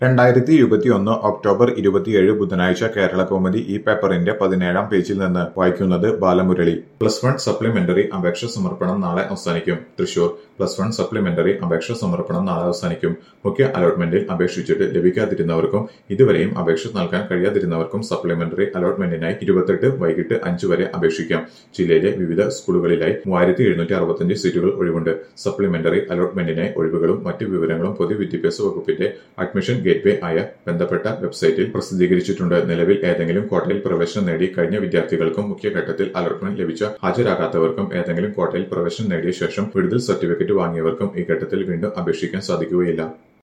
രണ്ടായിരത്തി ഇരുപത്തിയൊന്ന് ഒക്ടോബർ ഇരുപത്തിയേഴ് ബുധനാഴ്ച കേരള കൗമുദി ഈ പേപ്പറിന്റെ പതിനേഴാം പേജിൽ നിന്ന് വായിക്കുന്നത് ബാലമുരളി പ്ലസ് വൺ സപ്ലിമെന്ററി അപേക്ഷ സമർപ്പണം നാളെ അവസാനിക്കും തൃശൂർ പ്ലസ് വൺ സപ്ലിമെന്ററി അപേക്ഷ സമർപ്പണം നാളെ അവസാനിക്കും മുഖ്യ അലോട്ട്മെന്റിൽ അപേക്ഷിച്ചിട്ട് ലഭിക്കാതിരുന്നവർക്കും ഇതുവരെയും അപേക്ഷ നൽകാൻ കഴിയാതിരുന്നവർക്കും സപ്ലിമെന്ററി അലോട്ട്മെന്റിനായി ഇരുപത്തെട്ട് വൈകിട്ട് അഞ്ച് വരെ അപേക്ഷിക്കാം ജില്ലയിലെ വിവിധ സ്കൂളുകളിലായി മൂവായിരത്തി എഴുന്നൂറ്റി അറുപത്തഞ്ച് സീറ്റുകൾ ഒഴിവുണ്ട് സപ്ലിമെന്ററി അലോട്ട്മെന്റിനായി ഒഴിവുകളും മറ്റു വിവരങ്ങളും പൊതുവിദ്യാഭ്യാസ വകുപ്പിന്റെ അഡ്മിഷൻ ഗേറ്റ്വേ ആയ ബന്ധപ്പെട്ട വെബ്സൈറ്റിൽ പ്രസിദ്ധീകരിച്ചിട്ടുണ്ട് നിലവിൽ ഏതെങ്കിലും കോട്ടയിൽ പ്രവേശനം നേടി കഴിഞ്ഞ വിദ്യാർത്ഥികൾക്കും മുഖ്യഘട്ടത്തിൽ അലോട്ട്മെന്റ് ലഭിച്ച ഹാജരാകാത്തവർക്കും ഏതെങ്കിലും കോട്ടയിൽ പ്രവേശനം നേടിയ ശേഷം വിടുതൽ സർട്ടിഫിക്കറ്റ് വാങ്ങിയവർക്കും ഈ ഘട്ടത്തിൽ വീണ്ടും അപേക്ഷിക്കാൻ സാധിക്കുകയില്ല